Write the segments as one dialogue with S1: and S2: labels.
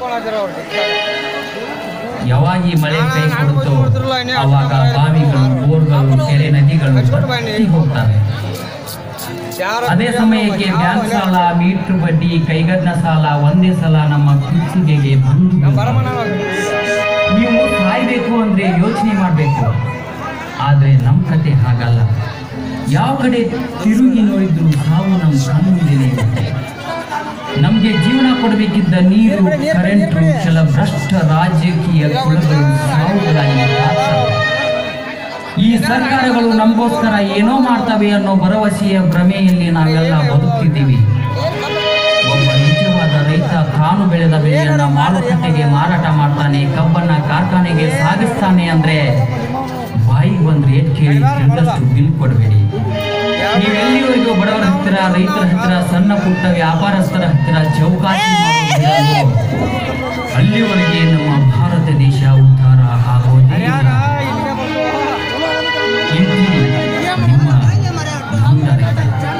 S1: ಯಾವಾಗ ಈ ಮಳೆ ಕೈ ಕೊಡುತ್ತೋ ಅವಾಗ ಬಾವಿಗಳು ಬೋರ್ಗಳು ಕೆರೆ ನದಿಗಳು ಬತ್ತಿ ಹೋಗ್ತವೆ ಅದೇ ಸಮಯಕ್ಕೆ ಬ್ಯಾಂಕ್ ಸಾಲ ಮೀಟರ್ ಬಡ್ಡಿ ಕೈಗಡ್ನ ಸಾಲ ಒಂದೇ ಸಲ ನಮ್ಮ ಕುತ್ತಿಗೆಗೆ ಬಂದು ಬೀಳ್ತವೆ. ನೀವು ಸಾಯ್ಬೇಕು ಅಂದ್ರೆ ಯೋಚನೆ ಮಾಡಬೇಕು ಆದ್ರೆ ನಮ್ಮ ಕತೆ ಹಾಗಲ್ಲ ಯಾವ ಕಡೆ ತಿರುಗಿ ನೋಡಿದ್ರು ಸಾವು ನಮ್ಮ ಕಣ್ಮುಂದೆನೇ ಇದೆ ನಮಗೆ ಜೀವನ ಕೊಡಬೇಕಿದ್ದ ನೀರು ಕರೆಂಟು ಕೆಲ ಭ್ರಷ್ಟ ರಾಜಕೀಯ ಕುಲಗಳು ಸಾವುಗಳಾಗಿ ಕಾಡ್ತವೆ. ಈ ಸರ್ಕಾರಗಳು ನಮಗೋಸ್ಕರ ಏನೋ ಮಾಡ್ತವೆ ಅನ್ನೋ ಭರವಸೆಯ ಭ್ರಮೆಯಲ್ಲಿ ನಾವೆಲ್ಲ ಬದುಕ್ತಿದ್ದೀವಿ ಒಬ್ಬ ನಿಜವಾದ ರೈತ ತಾನು ಬೆಳೆದ ಬೆಳೆಯನ್ನ ಮಾರುಕಟ್ಟೆಗೆ ಮಾರಾಟ ಮಾಡ್ತಾನೆ ಕಬ್ಬನ್ನ ಕಾರ್ಖಾನೆಗೆ ಸಾಗಿಸ್ತಾನೆ ಅಂದ್ರೆ ಬಾಯಿ ಬಂದ್ ರೇಟ್ ಕೇಳಿ ತಿಳಿದಷ್ಟು ಬಿಲ್ ಕೊಡಬೇಡಿ ನೀವು ಎಲ್ಲಿವರೆಗೂ ಬಡವರ ಹತ್ತಿರ ರೈತರ ಹತ್ತಿರ ಸಣ್ಣ ಪುಟ್ಟ ವ್ಯಾಪಾರಸ್ಥರ ಹತ್ತಿರ ಚೌಕಾಸಿ ಮಾಡೋದಿಲ್ಲವೋ, ಅಲ್ಲಿವರೆಗೆ ನಮ್ಮ ಭಾರತ ದೇಶ ಉದ್ಧಾರ ಆಗೋದೇ ಇಲ್ಲ. ಇಂತಿ ನಿಮ್ಮ ನೊಂದ ರೈತ.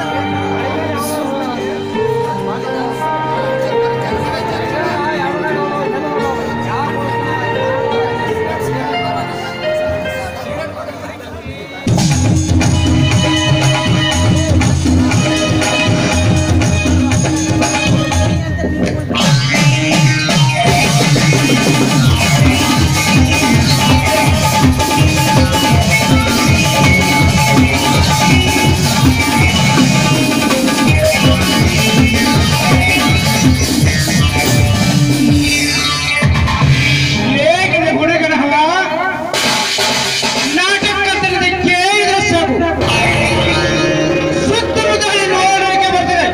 S2: ಹೇಗಿದೆ ಗುಣಗಣ ಹವ ನಾಟಕದಲ್ಲಿ ಕೇಳಿದ್ರೆ ಸಾಕು ಸುತ್ತಮುತ್ತಲಿ ನೋಡೋಕೆ ಬರ್ತದೆ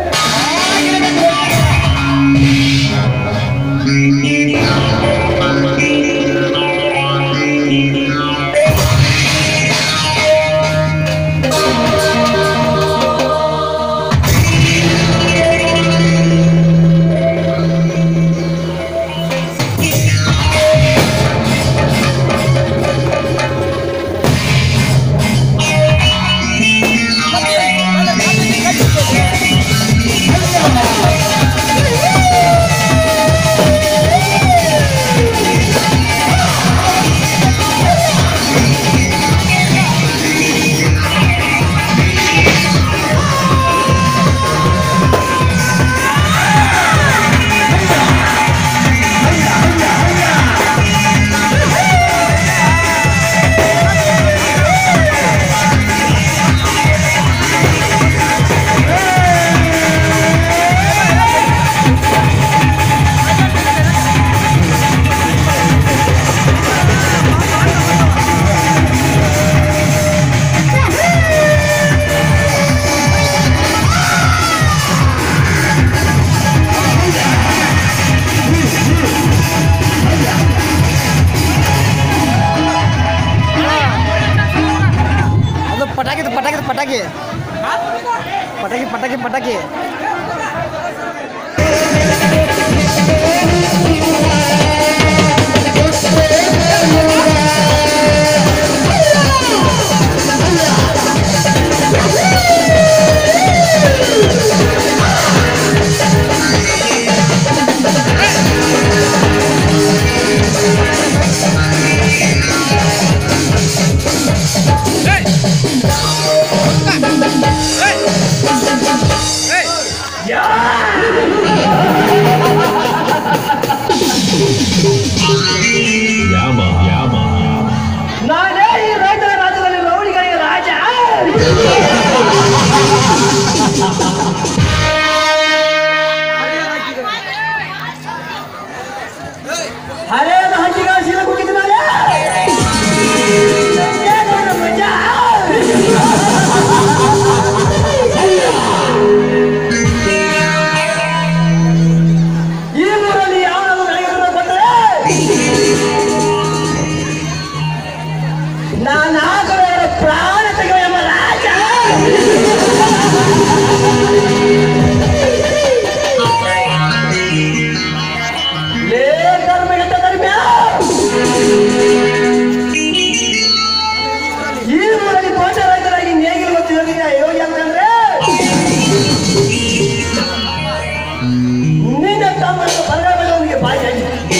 S3: ಅದು ಪಟಾಕಿ ಪಟಾಕಿ ಪಟಾಕಿ ಪಟಾಕಿ ಪಟಾಕಿ ಪಟಾಕಿ
S2: ನಾನೇ ಈ ರೈತರ ರಾಜ್ಯದಲ್ಲಿ ರೌಡಿಗಳಿಗೆ ರಾಜ ಹಳೆಯದ ಹಂಚಿಗ ಶೀಲ ಕುಟ್ಟಿದ ಮೇಲೆ ಏನಾರ ಮಜಾ? ಈ ಊರಲ್ಲಿ ಯಾವನಾದ್ರು ಬೆಳಗಿನ ಬಂದರೆ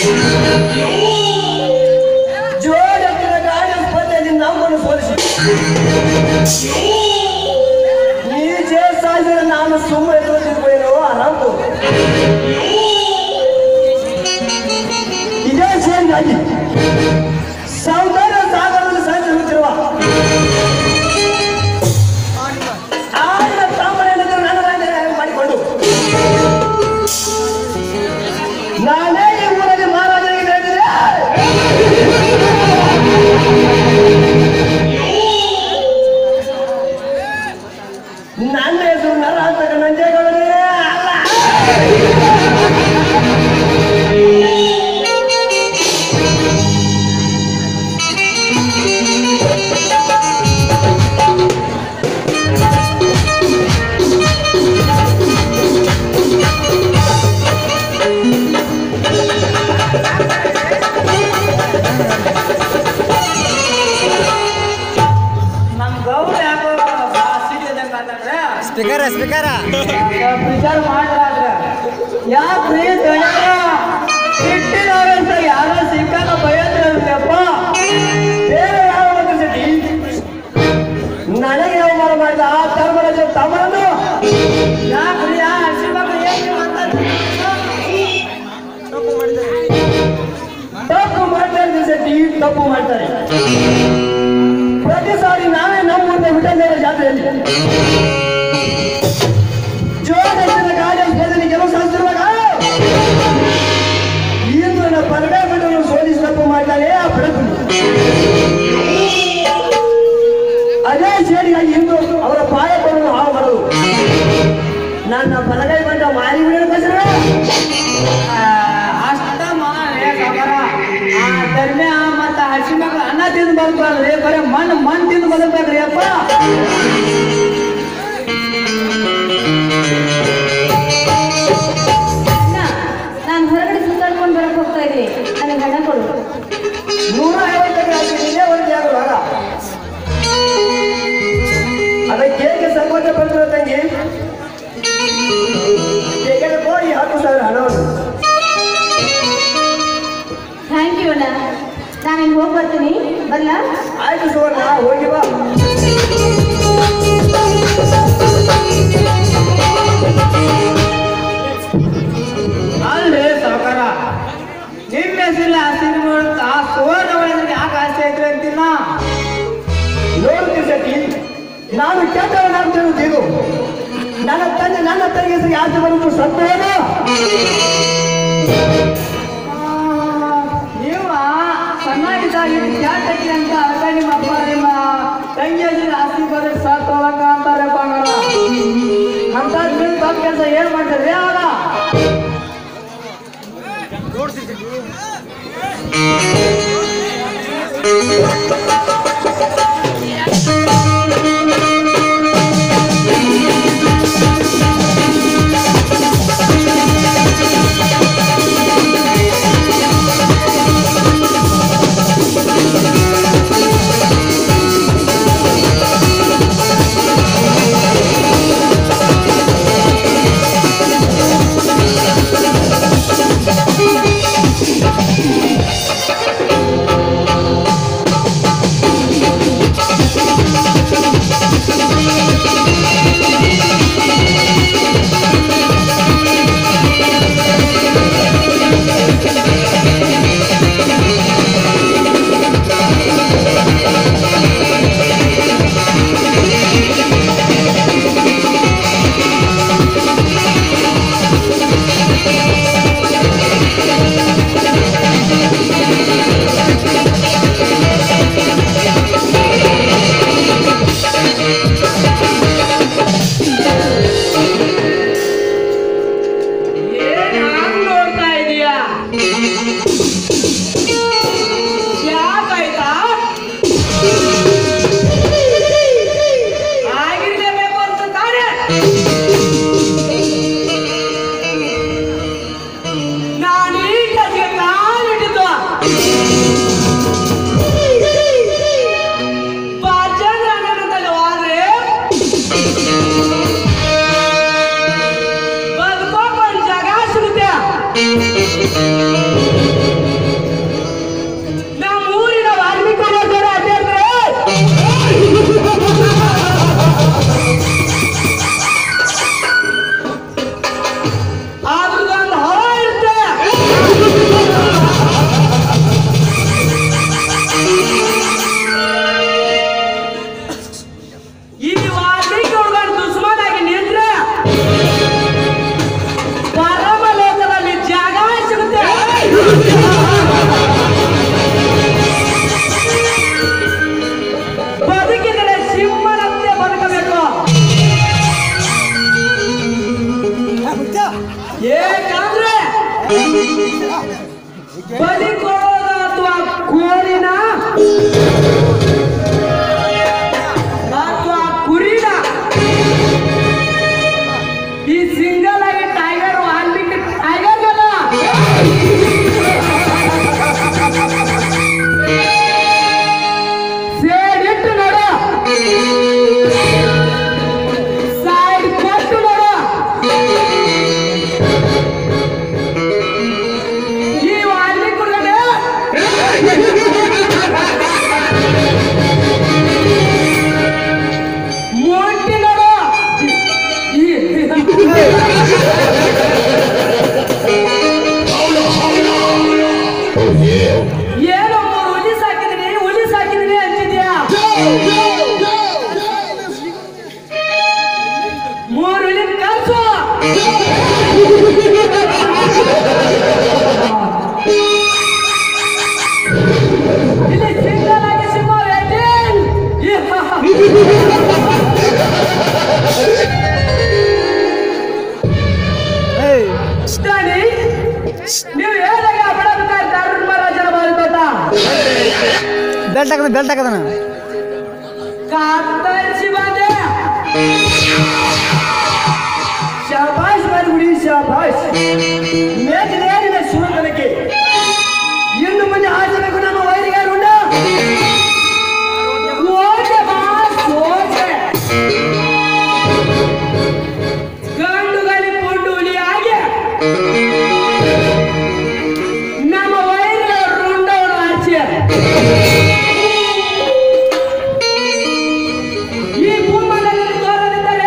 S2: ಜೋಡಿ ಹತ್ತಿರ ಗಾಡಿ ಸ್ಪರ್ಧೆಯಲ್ಲಿ ನಮ್ಮನ್ನು ಸೋಲಿಸಿ ಈ ಜೇ ಸಾಯಿಸಿದ ನಾನು ಸುಮ್ಮನೆ ತೋರಿಸಿದ್ದೇನೋ ಆರಾಮು ಇದೇ ಸೇರಿಗಾಗಿ ಸೌಂದರ್ಯ ಸಾಗರದಲ್ಲಿ ಸಂಚರಿಸುತ್ತಿರುವ ಆಡಿನ ತಾಮರೆಯನ್ನು ನನ್ನ ರಾಜ್ಯ ಮಾಡಿಕೊಂಡು ನಾನೇ ಈ ಊರಲ್ಲಿ ಮಹಾರಾಜನಿಗೆ ಹೇಳಿದ್ರೆ ನನ್ನ ಹೆಸರು ನರ ಅಂತ ನಂಜೇಗೌಡರೇ ಅಲ್ಲ
S4: ನಮ್ ಗೌಡ ಯಾಕೋ ಸಿಟಿ ಇದ್ದಂಗ್ ಮಾತಾಡ್ರೆ
S3: ಸ್ಪೀಕರ ಸ್ಪೀಕರ
S4: ವಿಚಾರ ಮಾಡ್ರಾದ್ರೆ ಯಾಕ್ರಿ ದಣಿಯ ಸಿಟ್ಟಿನವರಂತ ಯಾರೋ ಸಿಕ್ಕಾಗ ಬಯತ್ರಪ್ಪ
S2: ಬೇರೆ ಯಾವ ಸಿಟಿ ನನಗೆ ಅವಮಾನ ಮಾಡಿದ ಆ ಧರ್ಮರಾಜ ತಮ್ಮನನ್ನು
S4: ಯಾಕ್ರಿ ಆ ಹಸಿ ಮಕ್ಳು ಏನ್ರಿ ಮಾತಾಡ್ತೀರಿ?
S2: ತಪ್ಪು ಮಾಡ್ತಾರೆ ಶೆಟ್ಟಿ ತಪ್ಪು ಮಾಡ್ತಾರೆ ಪ್ರತಿ ಸಾರಿ ನಾವೇ ನಮ್ಮ ಮುಂದೆ ವಿಠಲೇಶ್ವರ ಜಾತ್ರೆಯಲ್ಲಿ ಜೋಡಿಸಿದ ಗಾಡಿ ಸ್ಪರ್ಧೆಯಲ್ಲಿ ಕೆಲವು ಸಾಧಿಸಿರುವಾಗ ಇಂದು ನನ್ನ ಪರಡೆ ಬಿಟ್ಟು ಸೋಲಿಸಿ ತಪ್ಪು ಮಾಡ್ತಾರೆ ಆ ಬೆಳಕು ಅದೇ ಸೇರಿಗಾಗಿ ಇಂದು ಅವರ ಪಾಯಗಳನ್ನು ಹಾಳು ಮಾಡೋದು ನನ್ನ ಬಲಗೈ ಬಂದ ಮಾರಿ ಬಿಡಲು ಬಸರ
S4: ಆ, ಅಷ್ಟ ಮಾಡೇ ಸಾವ್ಕಾರ. ಆ ಧರ್ಮ್ಯ ಮತ್ತ ಹಸಿ ಮಕ್ಳು ಅನ್ನ ತಿಂದು ಬದುಕಲ್ರಿ ಬರೀ ಮಣ್ಣು ಮಣ್ಣು ತಿಂದು ಬದುಕ್ಬೇಕ್ರಿ ಅಪ್ಪ
S5: ಅಣ್ಣ, ನಾನು ಹೊರಗಡೆ ಸುತ್ತಾಡ್ಕೊಂಡು ಬರಕ್ ಹೋಗ್ತಾ ಇದ್ದೀನಿ ನನಗೆ ಹಣ ಕೊಡು
S2: ನೂರ ಐವತ್ತಕ್ಕೆ ಹಾಕಿದ್ದೀನಿ ಒಂದು ಜಾಗ ಅದಕ್ಕೆ ಹೇಗೆ ಸಂಕೋಚ ಪಡ್ತಿರೋ ತಂಗಿ ತೆಗೆದುಕೋ ಈ ಹತ್ತು ಸಾವಿರ ಹಣವನ್ನು
S5: ಥ್ಯಾಂಕ್ ಯು ಅಣ್ಣ ನಾನು ಹಿಂಗೆ ಹೋಗಿ ಬರ್ತೀನಿ ಬರಲ್ಲ
S2: ಆಯ್ತು ಸುವರ್ಣ ಹೋಗಿ ಬಾ
S4: ಅಲ್ರಿ ಸಾವ್ಕಾರ ನಿಮ್ಮ ಹೆಸರಲ್ಲಿ ಆಸ್ತಿ ನೋಡುತ್ತ ಆ ಸುವರ್ಣ ಒಳಗೆ ಯಾಕೆ ಆಸ್ತಿ ಐತ್ರಿ ಅಂತೀನ
S2: ನೋಡ್ತೀವಿ ಸತಿ ನಾನು ಕೆಟ್ಟವನಾಗ್ತೇನೆ ಇದು ನನ್ನ ತಂದೆ ನನ್ನ ತಂಗಿ ಹೆಸರಿಗೆ ಆಸೆ ಬರುವುದು ಸತ್ಯವೇನು
S4: ನೀವು ಸಣ್ಣಾಗಿದ್ದಾಗಿ ಜಾತಕಿ ಅಂತ ಅದಕ್ಕೆ ನಿಮ್ಮ ಅಪ್ಪ ನಿಮ್ಮ ತಂಗಿ ಹೆಸರು ಆಸ್ತಿ ಬರೋದು ಸಾತ್ ಹೋಗಕ್ಕ ಅಂತಾರೆ ಬಂಗಾರ ಅಂತ ನೀವು ತಪ್ಪು ಕೆಲಸ ಏನ್ ಮಾಡ್ತೀರಿ ಅವಾಗ ಏನೋ ಮೂರು ಹುಲಿ ಸಾಕಿದೀನಿ ಹುಲಿ ಸಾಕಿದೀನಿ ಅಂತಿದ್ಯಾ ಮೂರು ಹುಲಿ ಕಳ್ಸು ಇಲ್ಲಿ ಸಿಂಗಲ್ ಆಗಿ ಸಿಂಹ waiting.
S3: ಏಯ್
S4: ಸ್ಟಾನಿ ನೀವು ಹೇಳಿದಾಗ ಬಡಬೇಕಾದ ಧರ್ಮರಾಜನ ಮಾರುತೋಟ
S3: ಬೆಲ್ಟ್ ಹಾಕದ ಬೆಲ್ಟ್ ಹಾಕದನ
S4: ಕಾತರಿಸಿ ಬಂದೆ ಶಾಬಾಷ್ ಬರುಗುಡಿ ಶಾಬಾಷ್ ಮೇಜಿನ ಏನಿದೆ ಸುರತನಕ್ಕೆ ಇನ್ನು ಮುಂದೆ ಆಚಬೇಕು ನಮ್ಮ ವೈರಿಗಾರ ಉಂಡ ಓಕೆ ಬಾಸ್ ಓಕೆ ಗಂಡುಗಲಿ ಪುಂಡು ಹುಲಿ ಹಾಗೆ ನಮ್ಮ ವೈರಿಗಳ ರುಂಡವನ್ನು ಆಚೆ ಈ ಭೂಮಂಡಲದಲ್ಲಿ ತೋರಲಿದ್ದಾರೆ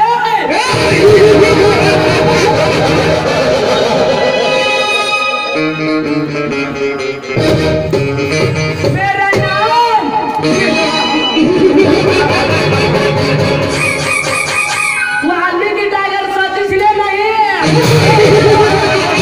S4: मेरा नाम वाल्मीकि टाइगर साथ इसलिए नहीं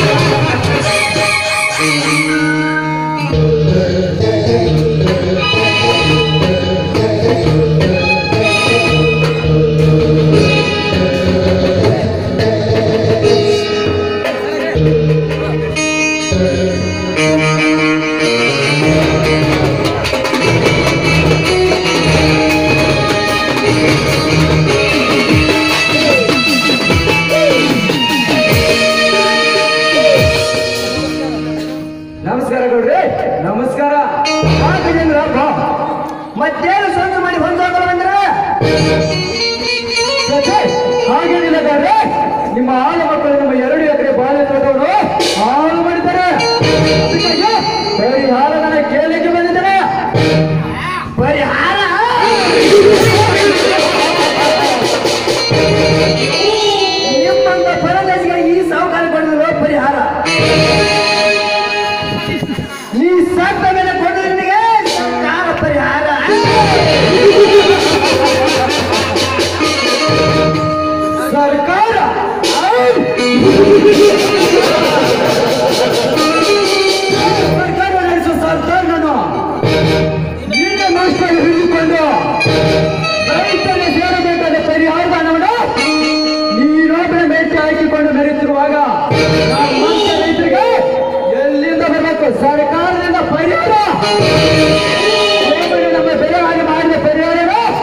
S4: ನಮಸ್ಕಾರ ಗೌಡ್ರಿ ನಮಸ್ಕಾರ ಹಾಕಿದೇನ್ರ ಬಾ ಮತ್ತೇನು ಸ್ವಂತ ಮಾಡಿ ಹೊಂದಾಗ ಬಂದ್ರ ಹಾಗೇನಿಲ್ಲ ಗೌಡ್ರಿ ನಿಮ್ಮ ಆಳು ಮಕ್ಕಳು ನಮ್ಮ ಎರಡು ಎಕರೆ ಬಾಳೆ ತೋಟವನ್ನು ಹಾಳು ಮಾಡಿದ್ದಾರೆ ಅದಕ್ಕಾಗಿ ಪರಿಹಾರ ನನ್ನ ಕೇಳಿಕೆ ಬಂದಿದ್ದಾರೆ ಪರಿಹಾರ ನಿಮ್ಮಂತ ಪರದೇಶಿಗಳಿಗೆ ಈ ಸಾಹುಕಾರ ಕೊಡಿದ್ರು ಪರಿಹಾರ ನೀ ಸತ್ತ ಮೇಲೆ ಕೊಡೋದು ನಿನಗೆ ಸರ್ಕಾರ ಪರಿಹಾರ ಸರ್ಕಾರ ಸರ್ಕಾರ ನಡೆಸೋ ಸರ್ಕಾರ ನಾನು ನಿನ್ನ ಮಕ್ಕಳು ಹಿಡಿದುಕೊಂಡು ರೈತರಿಗೆ ಸೇರಬೇಕಾದ ಪರಿಹಾರ ಹಣವನ್ನು ನೀರೊಬ್ಬರ ಮೇಟಿ ಹಾಕಿಕೊಂಡು ಮೆರೆತಿರುವಾಗ ನಾವು ಮತ್ತೆ ರೈತರಿಗೆ ಎಲ್ಲಿಂದ ಬರಬೇಕು ಸರ್ಕಾರದಿಂದ ಪರಿಹಾರ ಒಬ್ಬರು ನಮ್ಮ ಬೆಳೆ ಹಾಗೆ ಮಾಡಿದ ಪರಿಹಾರ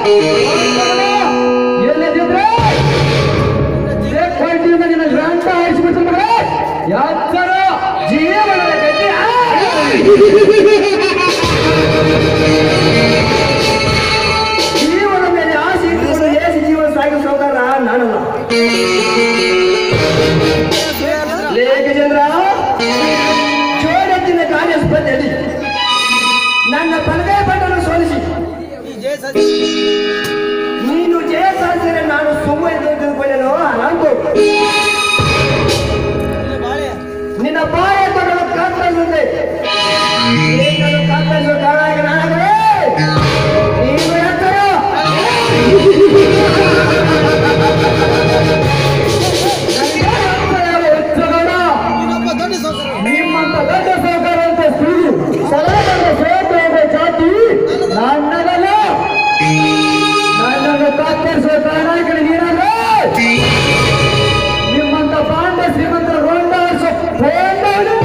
S4: ಎಲ್ಲದಿದ್ರೆ ಕೊಂಡಿನ ನಿನ್ನ ಗ್ರಂಥ ಆರಿಸಿಬಿಡ್ತಾರೆ ಯಾತ್ತರ ಜೀವನದ ಗತಿ ಜೀವನ ಮೇಲೆ ಆಸೆ ಇಟ್ಟುಕೊಂಡು ಏಸಿ ಜೀವನ ಸಾಗಿಸುವ ಸೌಕರ್ಯ ನಾನಲ್ಲ ಲೇಖಚಂದ್ರ ಚೋರತ್ತಿನ ಕಾರ್ಯ ಸ್ಪರ್ಧೆಯಲ್ಲಿ ನನ್ನ ಪಲಗೈ ಪಟ್ಟನ್ನು ಸೋಲಿಸಿ ನೀನು ಜಯ ಸಾಧಿಸಿದರೆ ನಾನು ಸುಮ್ಮನೆ ತಿಳ್ಕೊಳ್ಳೇನೋ ಅನಾಂಕು ನಿನ್ನ ಬಾಯ ತೊಡಲು ಕಾತ್ರಿಸುತ್ತೆ ನೀನು ಕಾತ್ರಿಸುವ ಕಾರಣ ನಾನಾಗಲೇ ನೀನು ಎತ್ತರು ನಿಮ್ಮಂತ ದೊಡ್ಡ ಸಹಕಾರ ಅಂತ ಸುಳ್ಳು ಸಲಹೆಗಳ ಸೋದರ ಜಾತಿ ನನ್ನದಲ್ಲ ನನ್ನನ್ನು ಕಾತರಿಸುವ ಕಾರಣಕ್ಕೆ ನೀನಲ್ಲ ನಿಮ್ಮಂತ ಪಾಂಡ ಶ್ರೀಮಂತರ ರೋಂಡ ಹೋಂಡವನು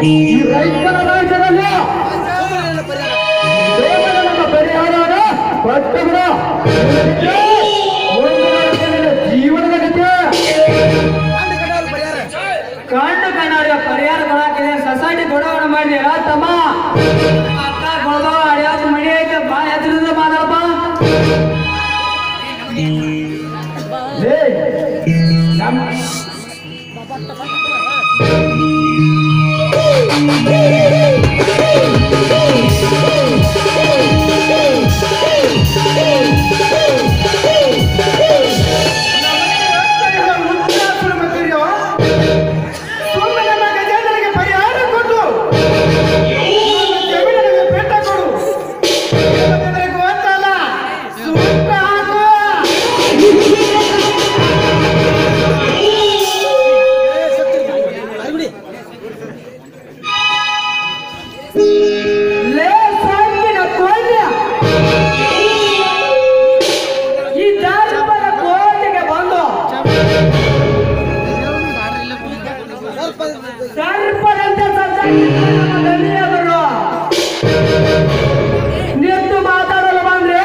S4: ಈ ರೈತರ ರಾಜ್ಯದಲ್ಲಿ ದೇವರ ನಮ್ಮ ಪರಿಹಾರ ಕೊಟ್ಟು ಬಿಡು ಒಂದು ನಡೆಸಿದ ಜೀವನದ ಗತಿ
S3: ಕಣ್ಣು ಕಣ್ಣಾಡಿಯ ಪರಿಹಾರ ಕೊಡಾಕಿದೆ ಸೊಸೈಟಿ ಕೊಡೋಣ ಮಾಡಿ ತಮ್ಮ ಅಕ್ಕ ಕೊಡೋ ಅಡಿಯಾದ ಮಣಿ ಐತೆ ಬಾ ಎದ್ರಿಂದ ಮಾತಾಡಪ್ಪ
S4: ಲೇ, ನಮ್
S3: ಲೇ ಸಾಕಿನ ಕೋಲ್ಯ ಈ ದಾರಿಪದ ಕೋಟೆಗೆ ಬಂದು ಸರ್ಪದಂತೆ ಸಜ್ಜಾಗಿದ್ದರು ನಿಂತು ಮಾತಾಡಲು ಬಂದ್ರೆ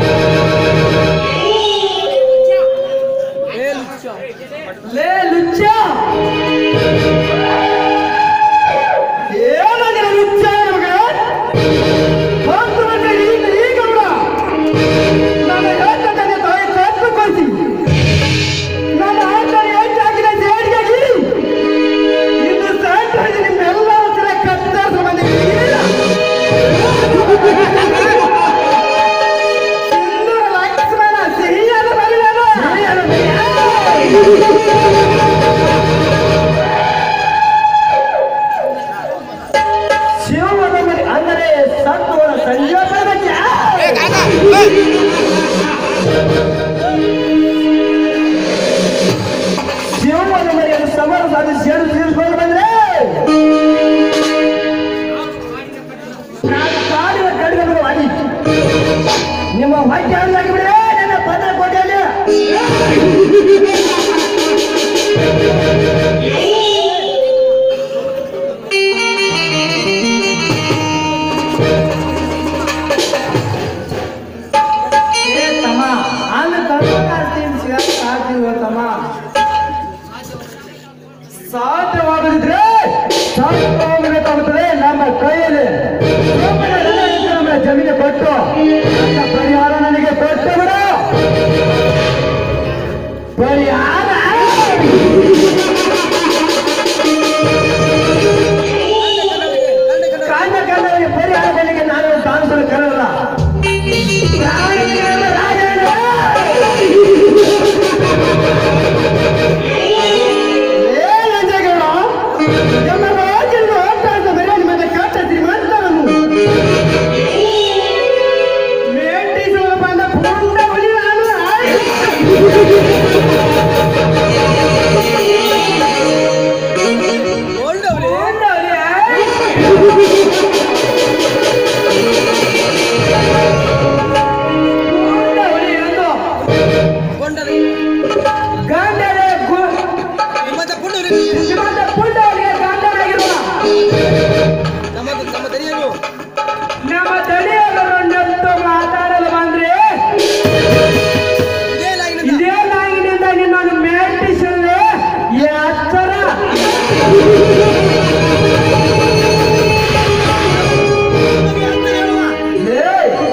S3: ಲೇ ಲುಚ್ಚ ಏನಾಗಿದೆ ಲುಚ್ಚ ನಮಗೆ ಒಂದು ಗಂಟೆ ಈಗ ಈಗ ಬಿಡ ನನ್ನ ಯಾಕೆ ತಂದೆ ತಾಯಿ ಕತ್ತು ಕೊಲ್ಸಿ ನನ್ನ ಆಟನೆ ಹೆಚ್ಚಾಗಿದೆ ಜೇಡಿಗಾಗಿ ಇದು ಸ್ಯಾನಿಟೈಸರ್ ನಿಮ್ಮೆಲ್ಲ ಹತ್ರ ಕತ್ತರಿಸಿ ಬಂದಿದ್ದೀರಿ ಸಿಂಧೂರ ಲಕ್ಷ್ಮಣ ಸಿಹಿಯಾದ ಮರಿಯಾದ
S2: ಶಿವನ ಮರಿ ಅಂದರೆ ಸತ್ವನ ಸಂಜೋಪನ ಬಗ್ಗೆ ಶಿವನ ಮರಿಯನ್ನು ಸಮರ ಸಾಧಿಸಿ ಸೇಡು ತೀರಿಸಿಕೊಂಡು ಬಂದ್ರೆ ನಾನು ಕಾಡಿನ ಕಡಿಗಳು ಮಾಡಿ ನಿಮ್ಮ ಹೊಟ್ಟೆ ಹಾಳಾಗಿ ಬಿಡಿ ನನ್ನ ಪದ ಕೊಟ್ಟಲ್ಲಿ
S3: ಏ ತಮ್ಮ ಅಲ್ಲಿ ಕರ್ಕೊಂಡ್ತೀನಿ ಸಿಗಾಕ್ತೀವಿ ತಮ್ಮ
S4: ಸಾಧ್ಯವಾಗದಿದ್ರೆ ಸಾಧ್ಯವಾಗಬೇಕಾಗುತ್ತದೆ ನಮ್ಮ ಕೈಯಲ್ಲಿ ಸೋಮನ ಹಣ ಇದ್ರೆ ನಮ್ಮ ಜಮೀನು ಕೊಟ್ಟು ನನ್ನ ಪರಿಹಾರ ನನಗೆ ಕೊಟ್ಟು ಬಿಡು ಪರಿಹಾರ
S2: ಕಾಂಡ ಕಾಂಡಗಳಿಗೆ ಪರಿಹಾರ ಬೆಲೆಗೆ ನಾನು ಕಾಣಿಸಲು ಕರಲ್ಲ ಪ್ರಾಣಿಗಳ ರಾಜನ
S3: ಏನೆಂದೆಗಳು? ನಮ್ಮ ರಾಜ್ಯದ ಆಟಾದ ಮೇಲೆ ನಿಮಗೆ ಕಾಟ ಶ್ರೀಮಂತರನ್ನು ಮೇಟಿಸುವ ಬಂದ ಪುಂಡ ಹುಲಿಗಳನ್ನು ಪುಂಡ ಹುಲಿ ಪುಂಡ ಹುಲಿ ಎಂದು ಗಂಡರೇ ಗು- ಶ್ರೀಮಂತ ಪುಂಡವನಿಗೆ ಗಂಡನಾಗಿರುವ ನಮ್ಮ ತಡೆಯಲರನ್ನಂತೂ ಮಾತಾಡಲು ಬಂದ್ರೆ ಇದೇ ನಾಯಿನಿಂದ ನಿನ್ನನ್ನು ಮೇಟಿಸಲು ಎತ್ತರ
S4: ಲೇ,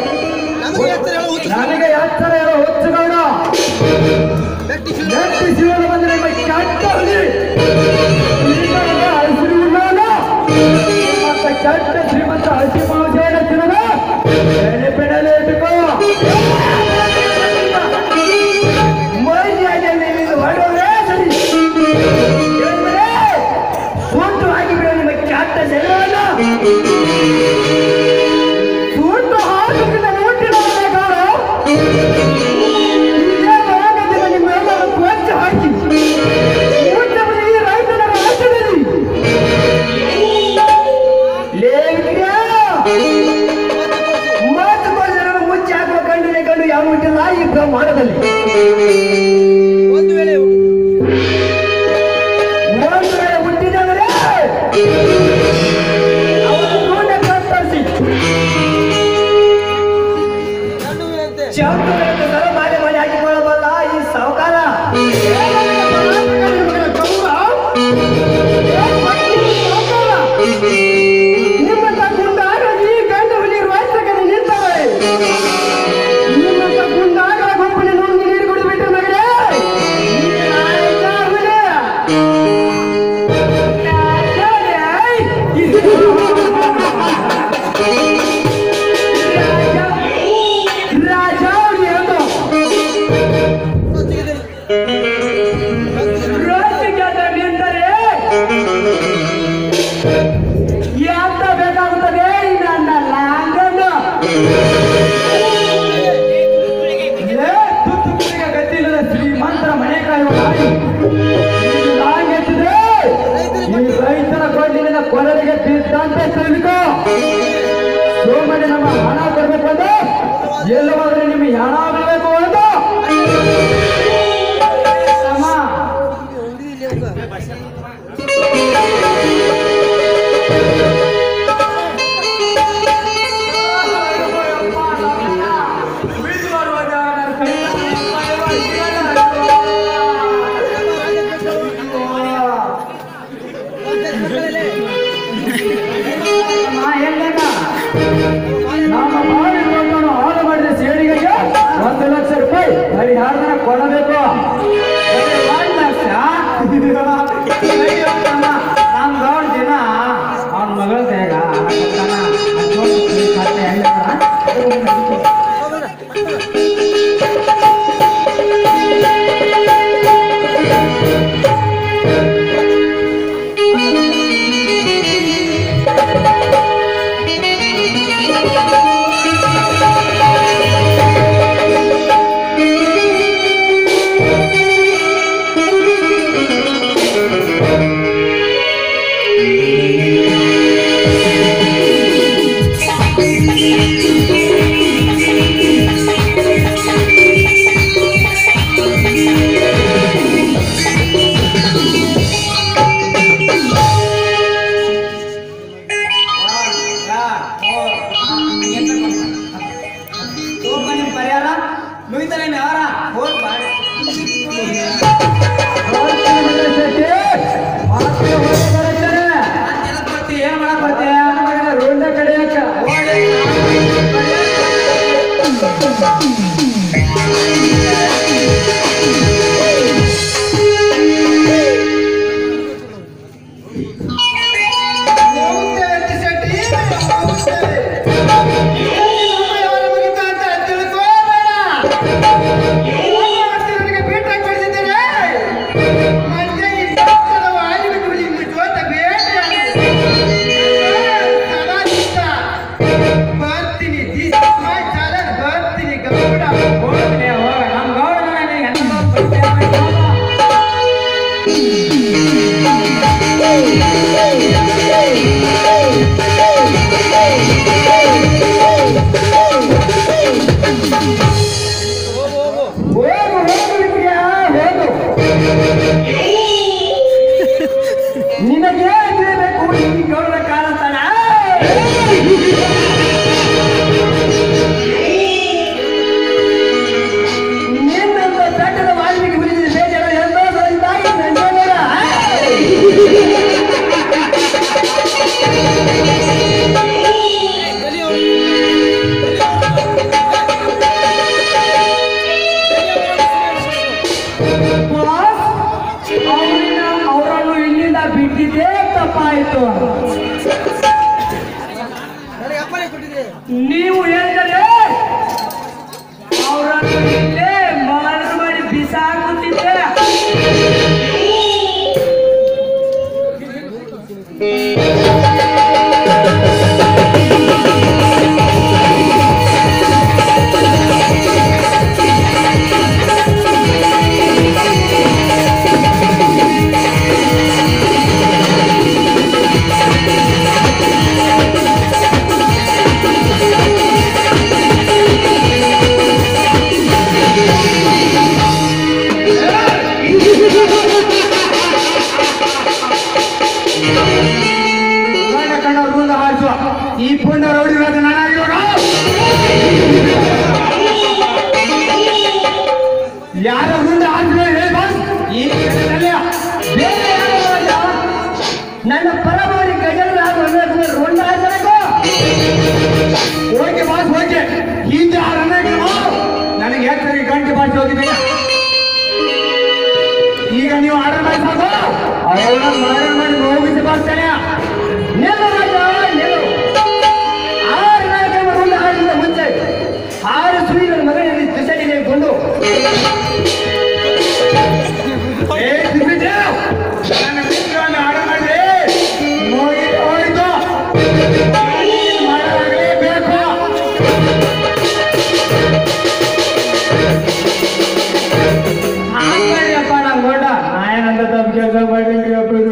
S4: ನನಗೆ ಎತ್ತರ ಇರೋ ಹುಚ್ಚುಗೌಡ ಗಟ್ಟಿ ಜೀವನ ಬಂದರೆ ನಿಮಗೆ ಕೆಟ್ಟ ಹುಲಿ ಶ್ರೀಮಂತ ಹಸಿರುವುಳ್ಳವನು ಮತ್ತು ಕೆಟ್ಟ ಶ್ರೀಮಂತ ಹಸಿ ಮಾಂಸ ತಿನ್ನದ ಬೆಳೆ ಬೆಡಲೆ ಇಟ್ಟುಕೋ
S2: ಮೈಯಾಗಿ ಹೊಡೆದ್ರೆ ಸರಿ ಏನ್ರೆ? ಸೂಟು ಹಾಕಿಬಿಡ ನಿಮಗೆ ಕೆಟ್ಟ ಶರೀರವನ್ನು
S3: ಸೂಟು ಹಾಕುತ್ತಿದ್ದ ನೋಟಿನ ಕಾಳು ಇದೇ ಭಾಗದಿಂದ ನಿಮ್ಮೆಲ್ಲರ ಕೊಂಚ ಹಾಕಿ ಕೊಂಚ ಈ ರೈತನ ರಾಜ್ಯದಲ್ಲಿ
S2: ಲೇಖ್ಯ ಮಾತು ಬಂದರೆ ಮುಚ್ಚಿ ಹಾಕುವ ಕಂಡು ಕಂಡು ಯಾವ ಹುಟ್ಟಿಲ್ಲ ಈ ಬ್ರಹ್ಮಾಂಡದಲ್ಲಿ
S3: ಒಂದು ವೇಳೆ
S2: ಒಂದು ವೇಳೆ ಹುಟ್ಟಿದರೆ
S4: ನಿನ್ನಂತ ಗುಂಡಾಗಳ ಗುಂಪಲ್ಲಿ ನುಂಗಿ ನೀರು ಕುಡಿದ್ಬಿಟ್ರೆ ಮಗನೇ ನೀನು ನಾಳೆ ಆಗುವುದೇ? ರಾಜಾವಳಿ ಎಂದು ರಾಜ್ಯದ ನಿಂತರೆ ಎಂತ ಬೇಕಾಗುತ್ತದೆ ನನ್ನ ಲಾಂಗನ್ನು ಏ, ತುತ್ತುಕುಳಿಗೆ ಗತಿಯಿಲ್ಲದ ಶ್ರೀಮಂತರ ಮನೆ ಕಾಯುವ ನಾಯಿ ಇದು ಲಾಂಗ್ ಎತ್ತಿದ್ರೆ ಈ ರೈತರ ಕೊಂಡಿನ ಕೊರಳಿಗೆ ಬಿದ್ದಂತೆ ತಿಳ್ಕೋ ಸೋಮನೆ ನಮ್ಮ ಹಣ ಕೊಡ್ಬೇಕು ಅಂತ ಎಲ್ಲವಾದ್ರೆ ನಿಮಗೆ ಹಣ ಆಗಬೇಕು ಅಂತ ಸಮ ನಮ್ಮ ಬಾವಿ ಕೊಂಡನು ಹಾಳು ಮಾಡಿದ ಸೇಡಿಗೆಗೆ ಒಂದು ಲಕ್ಷ ರೂಪಾಯಿ ಪರಿಹಾರನ ಕೊಡಬೇಕು ಒಂದು ಲಕ್ಷ ನಮ್ಮ ಗೌಡ್ ದಿನ ಅವನ ಮಗಳ ಬೇಗ ಪರಿಹಾರ ಮುಗಿತಾನೆ ಯಾರ ಹೋಗ್ ಮಾಡಿ ಏನ್ ಮಾಡಕ್ ಬರ್ತೀಯ ರೋಡ ಕಡೆಯಕ್ಕ
S6: ಬರ್ತೀನಿ ಬರ್ತೀನಿ ಗೌಡ
S4: ಹೋಗ್ತೀನಿ, ಹೋಗ. ನಮ್ ಗೌಡನ ನನಗೆ ಹೆಣ್ಮಕ್ಳು ಪರಿಚಯ ಮಾಡಿ ಹೋಗ. ಹೋಗು ಹೋಗು ವಿಕ್ರಿಯ, ಹೋಗು ನಿನಗೆ ಬೇಕು ಈ ಗೌಡ ಕಾಲತನ ಮಾಡಿ ಹೋಗಿದ್ದೀಯ ಈಗ ನೀವು ಆರ್ಡರ್ ಮಾಡಿ ಸಾಕು ಅವಳ ಆರ್ಡರ್ ಮಾಡಿ ಹೋಗಿಸಿ ಬರ್ತೇನೆ ನಿಲ್ಲು ರಾಜ ನಿಲ್ಲು ಆರು ನಾಲ್ಕು ಒಂದು ಆರಿಂದ ಮುಂಚೆ ಆರು ಸುಳಿಗಳ ಮಗನಲ್ಲಿ ತುಸಡಿಗೆ ಕೊಂಡು ಏ ದಿಗ್ವಿಜಯ್, ನನ್ನ ಮಿತ್ರರನ್ನು ಆರ್ಡರ್ ಮಾಡಿ ಹೋಗಿದ್ದು ಹೋಯ್ತು ಮಾಡಲೇಬೇಕು ಹಾಕ್ಬೇಡಿಯಪ್ಪ ನಂಗೆ ಗೊಂಡ ನಾಯನಂತ ತಪ್ಪು ಕೆಲಸ ಮಾಡಿದ್ರಿ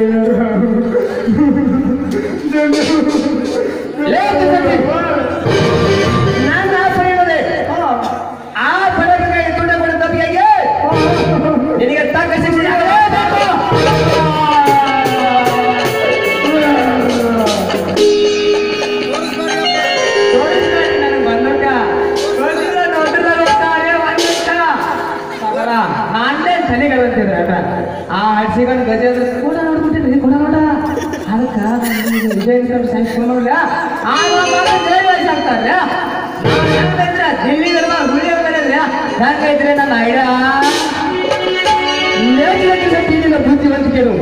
S4: ನಾನು ಆ ಪಡೆಯೋದೆ ಆ ಪಡೆಗಳಿಗೆ ದುಡ್ಡು ಕೊಡ ತಪ್ಪಿಗೆ ನಿನಗೆ ತಕ್ಕ ಶಿಕ್ಷೆ ಆಗಲೇಬೇಕು. ತೋರಿಸ್ಬೇಡಿ ನನಗೆ ಬಂದಂಗ. ತೋರಿಸಿದ್ರೆ ನೋಡಿದ್ರೆ ಗೊತ್ತಾರೆ, ಬಂದಂಗ. ಮಗನ, ನಾನೇ ತಲೆಗಳಂತಿದ್ರೆ ಅಟ ಆ ಹಡ್ಸಿಕೊಂಡು ಗಜೇಂದ್ರ ಕೂಡ ನೋಡ್ಬಿಟ್ಟಿದ್ರಿ ಕೂಡ ನೋಡ ಅದಕ್ಕ ವಿಜಯ ಸೈನ್ಸ್ ನೋಡ್ಲ ಆಗ ಮಾತ್ರ ಜೈ ಆಗ್ತಾರೆ ದಿಲ್ಲಿ ಧರ್ಮ ಹುಳಿ ಹೋಗ್ತಾರೆ ಹೆಂಗೈತ್ರಿ ನನ್ನ ಐಡಿಯಾ ಲೇಖನ ಟಿವಿನ ಬುದ್ಧಿವಂತಿಕೆರು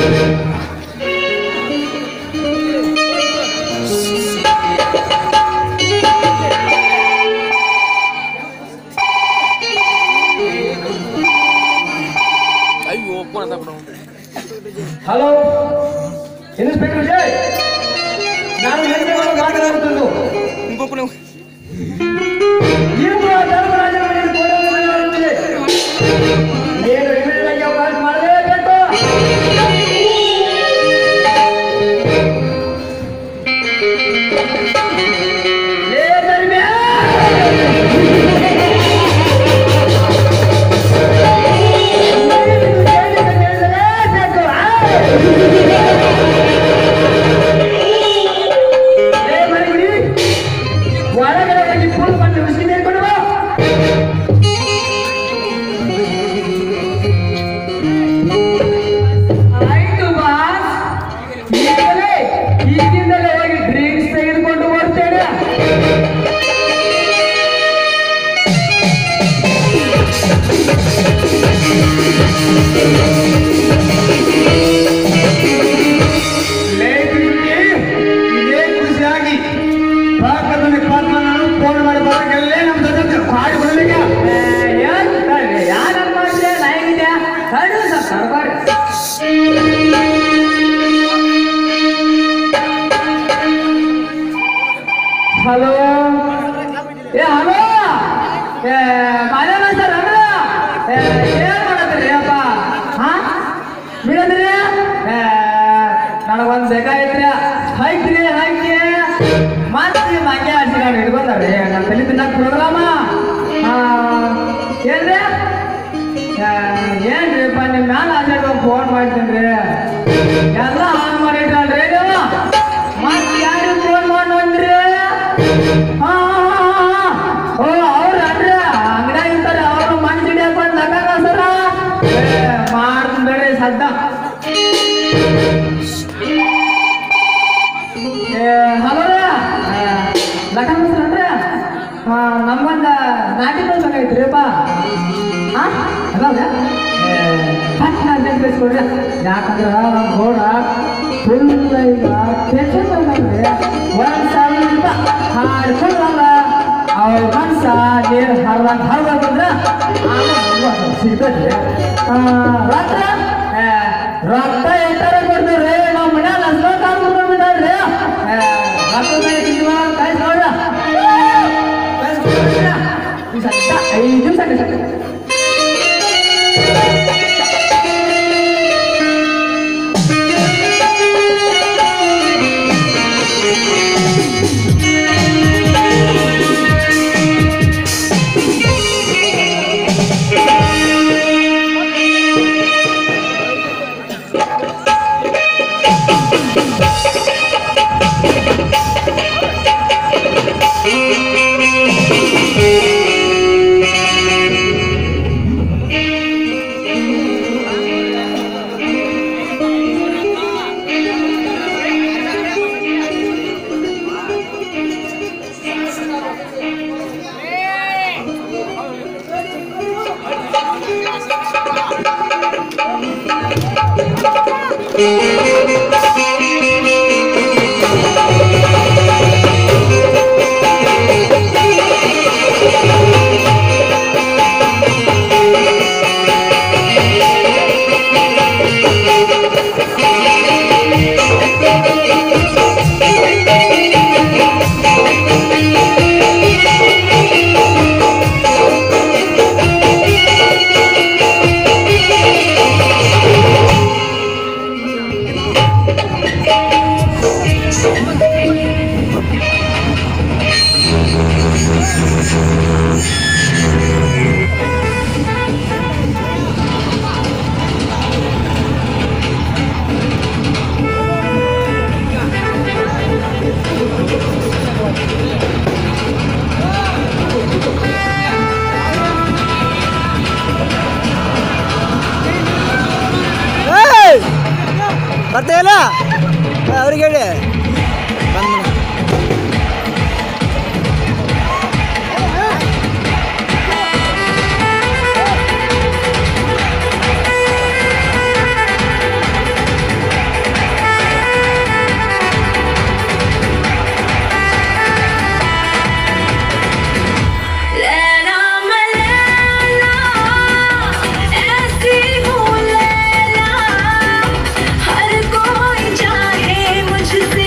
S4: ಹಲೋ ಇನ್ಸ್ಪೆಕ್ಟರ್ ವಿಜಯ್ ನಾನು ಹೆಂಗೆ ಮಾತನಾಡುತ್ತಿದ್ದು ನೀವು ಆ ಧರ್ಮರಾಜನ ಮನೆಗೆ ಕೊಡುವುದಿಲ್ಲ. ಏನು ಇಮಿಡಿಯೇಟಾಗಿ ಅವಕಾಶ ಮಾಡಲೇಬೇಕು ಏ ಧರ್ಮ್ಯ! ನೀನು ಹೇಳಿದ ಕೇಳಲೇಬೇಕು, ಆ? ಏ ಮರಿಗುಡಿ, ಒಳಗಡೆ ಹೋಗಿ ಫುಲ್ ಮಾಡಿ ಉಸಿರು ಮೇಲ್ಕೊಂಡು ಬಾ. ಆಯ್ತು ಬಾಸ್ ಈಗಲೇ ಈಗಿಂದಲೇ ಹೋಗಿ ಡ್ರಿಂಕ್ಸ್ ತೆಗೆದುಕೊಂಡು ಬರ್ತೇನೆ
S6: ಇದೇ ಖುಷಿಯಾಗಿ ಪಾಕದಲ್ಲಿ ಪಾತ್ರ ನಾನು ಫೋನ್ ಮಾಡಿ ಬರೋಕ್ಕೆಲ್ಲೇ ನಮ್ಮ ಜೊತೆ ಹಾಡಿ ಬರಲಿಕ್ಕ
S3: ಯಾರು ಮಾಡ್ತೀಯ ನಾಯಿಗಿದ್ಯಾ ಕಡು ಸರ್ ಕರ್ಬಾರ್ದು ಹಲೋ ಏ ಹಲೋ ಏ ಮಾದೇವ ಸರ್ ಅಲ್ಲ ಏ ಏನ್ ಮಾಡತ್ತೀರಿ ಅಪ್ಪ ಹಾ ಬಿಡದ್ರಿ ಏ ನನಗೊಂದು ಬೇಕಾಗಿತ್ರಿ ಹೈಕ್ರಿ ಹೈಕಿ ಮತ್ತೆ ಮಂಗೆ ಹಚ್ಚಿ ನಾನು ಹಿಡ್ಕೊಂಡವ್ರಿ ನನ್ನ ತಲೆ ತಿನ್ನಕ್ ಪ್ರೋಗ್ರಾಮ ಏನ್ರಿ ಏ, ಏನ್ರಿಪ್ಪ ನಿಮ್ಮ ಮ್ಯಾಲ ಆಚಾರ್ಯ ಫೋನ್ ಮಾಡ್ತೀನಿ ಎಲ್ಲ ಹಾನ್ ಮಾಡಿಟ್ರಲ್ರಿ ನೀವು ಮತ್ತೆ ಯಾರು ಫೋನ್ ಮಾಡೋನ್ರಿ ಹಾ ಓ ಅವ್ರ ಅಡ್ರ ಅಂಗಡಿಯಾಗ ಇರ್ತಾರೆ ಅವ್ರು ಮಣ್ಣು ಹಿಡಿಯಕ್ ಬಂದು ಲಗಾಗ ಸರ ಮಾಡ್ತೀನಿ ಬೇಡ ಸದ್ದ ಹಲೋ ಲಗನ್ ಸರ್ ನಮ್ಗೊಂದು ನಾಟಿ ಬೇಕಾಗಿತ್ರಿಪ್ಪ ಹಾಂ ಅದಾವ್ರ ಪಟ್ನ ಅರ್ಜೆಂಟ್ ಬೇಸ್ಕೊಡ್ರಿ ಯಾಕಂದ್ರೆ ನಮ್ಮ ಗೋಡ ಫುಲ್ ಈಗ ಟೆನ್ಷನ್ ಬಂದ್ರಿ ಒಂದು ಸಾವಿರ ಹಾಡ್ಕೊಂಡಲ್ಲ ಅವ್ರ ಮನ್ಸ ನೀರು ಹರ್ದಂಗ ಹರ್ದಂದ್ರೆ ಸಿಗ್ತದ್ರಿ ರಕ್ತ ಏ, ರಕ್ತ ಎಟ್ಟಾರ ಕೊಡ್ತೀವ್ರಿ ನಮ್ಮ ಮನ್ಯಾಗ ಹಸ್ರ ಕಾಲ್ ಬಿಡ್ರಿ ರಕ್ತ ಕೈ ನೋಡ್ರ ಐದು ದಿವಸ ಬರ್ತಾ ಇಲ್ಲ ಅವ್ರಿಗೆ ಹೇಳಿ
S7: लैला मलैला ऐसी हूँ लैला हर कोई चाहे मुझसे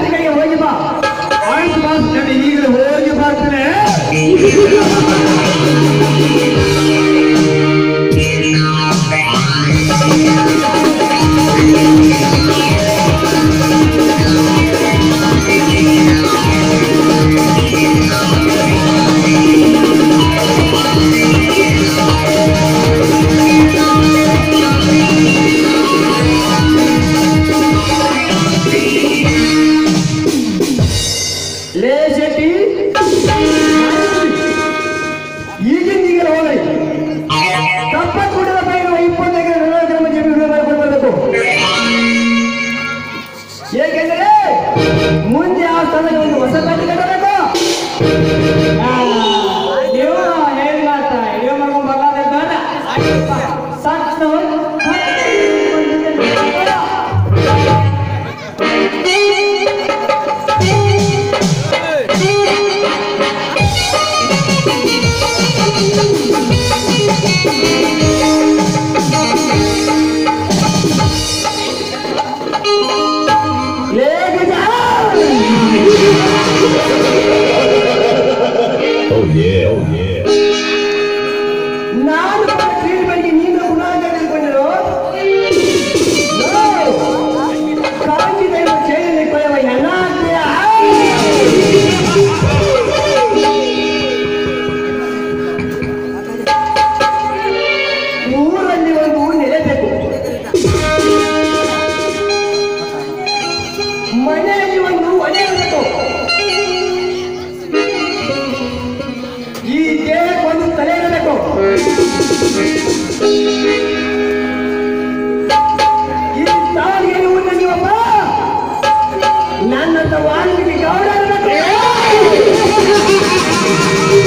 S2: ಕಡೆಗೆ ಹೋಗಿ ಬಾ
S6: ಆಯ್ತು ಬಾಸ್ ನಾನು ಈಗಲೇ ಹೋಗಿ ಬರ್ತೇನೆ
S2: ಲೇ ಶೆಟ್ಟಿ ಈಗಿನ ಈಗಲೇ ಹೋಗಲಿ ಕಪ್ಪ ಕುಡಿದ ಪೈನ ಇಪ್ಪತ್ತೈದು ನಲವತ್ತು ಗ್ರಾಮ ಜಮೀನು ವಿಡಿಯೋ ಮಾಡ್ಕೊಂಡು ಬರಬೇಕು ಏಕೆಂದ್ರೆ ಮುಂದೆ ಆ ಸ್ಥಳಕ್ಕೆ ಒಂದು ಹೊಸ ಕಟ್ಟಿ ಕಟ್ಟಬೇಕು
S3: ನೀವು ಹೇಳಿ ಮಾತ ಇಳಿಯೋ ಮಾಡ್ಕೊಂಡ್ ಬರೋದೇ ಬೇಡ ಸತ್ತು
S2: ಲೇ ಗಜ ನಾನು ಟ್ರೀಟ್ಮೆಂಟ್ಗೆ ನೀನು ಗುಣಾಂಗ ತಿಳ್ಕೊಂಡಿರು ಕಾಂತಿ ದೈವ ಚೈನಲ್ಲಿ ಕೊಳೆವ ಹೆಣ ಆಗ್ತೀಯಾ? ಊರಲ್ಲಿ ಒಂದು ನೆಲೆ ಬೇಕು ಮನೆಯಲ್ಲಿ ಒಂದು ಒಲೆ ಇರಬೇಕು ಈ ದೇಹಕ್ಕೆ ಒಂದು ತಲೆ ಇರಬೇಕು ಈ ಸಾವಿಗೆ ಊಟ ನೀವಪ್ಪ ನನ್ನಂತ ವಾಲ್ಮೀಕಿ ಗೌಡ ಇರಬೇಕು